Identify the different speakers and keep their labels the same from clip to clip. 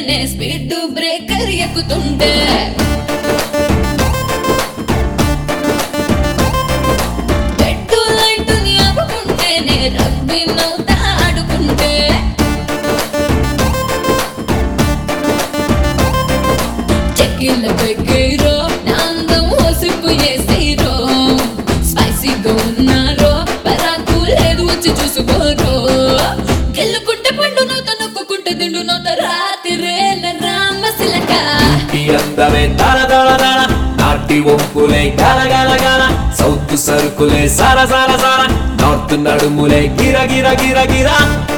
Speaker 1: చూస్తుంటేనే speed breaker ఎక్కుతుంటే పెట్టు లైటుని ఆపుకుంటేనే రగ్బీ నవ్వుతా ఆడుకుంటే చెక్కిళ్ళ పెగ్గేరో నాందం హోసిప్పు చేసేరో స్పైసీగా ఉన్నారో పరాకు లేదు వచ్చి చూసుకోరో గెల్లుకుంటే పండు నోత నొక్కుంటే దిండు నోత రాత్రి రామశిలక
Speaker 2: ఇంటి అందమే దళ దళ దళ నాటి ఒంపులే గల గల గల సౌత్ సరుకులే సర సర సర నార్త్ నడుములే గిర గిర గిర గిర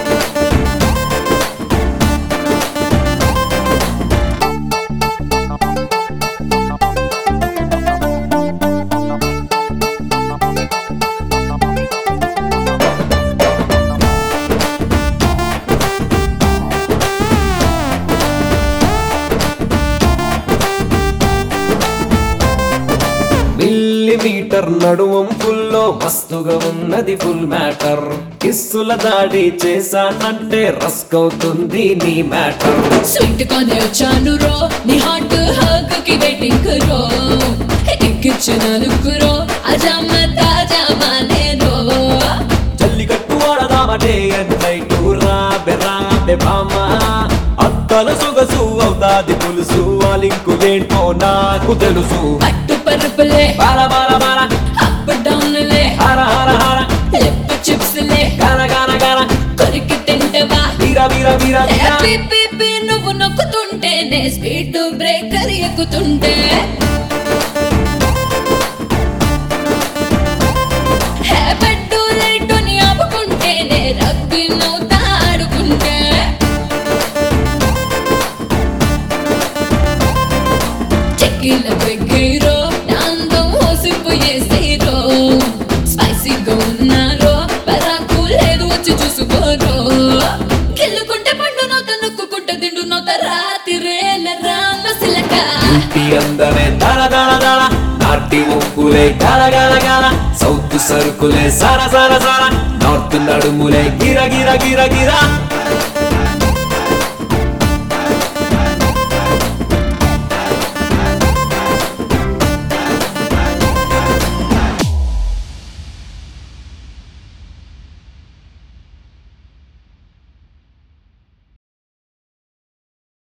Speaker 2: మిల్లీమీటర్ నడువం ఫుల్లో మస్తుగా ఉన్నది ఫుల్ మ్యాటర్ కిస్సుల దాడి చేశానంటే రస్క్ అవుతుంది నీ మ్యాటర్
Speaker 1: స్వీట్ కానే వచ్చాను రో నీ హాట్ హగ్ కి వెయిటింగ్ రో ఎక్కిచ్చిన లుక్ రో అజామ తాజా మానే రో
Speaker 2: జల్లికట్టు ఆడదామటే నైటు రాబె రాబె బామ్మ అక్కల సొగసు అవుతాది పులుసు ఆ లింకులేంటో నాకు తెలుసు
Speaker 1: పట్టు పరుపులే
Speaker 2: బాల బాల బాల
Speaker 1: అప్ డౌన్లే
Speaker 2: హర హర హర
Speaker 1: లిప్ చిప్స్ లే
Speaker 2: గన గన గన
Speaker 1: కొరికి తింటవా
Speaker 2: వీర వీర వీర వీర
Speaker 1: పీ పీ పీ నువ్వు నొక్కుతుంటేనే స్పీడ్ బ్రేకర్ ఎక్కుతుంటే హే బెడ్డు లైటుని ఆపుకుంటేనే రగ్బీ నవ్వుతా ఆడుకుంటే చెక్కిల పెగ్గేరో నాందం హోసిప్పు చేసేరో స్పైసీగా ఉన్నారో పరాకు లేదు వచ్చి చూసుకోరో గెల్లుకుంటే పండు నోత నొక్కుంటే దిండు నోత రాత్రి రామశిలక
Speaker 2: ఇంటి అందమే దళ దళ దళ నాటి ఒప్పులే గల గల గల సౌత్ సరుకులే సర సర సర నార్త్ నడుములే గిర గిర గిర గిర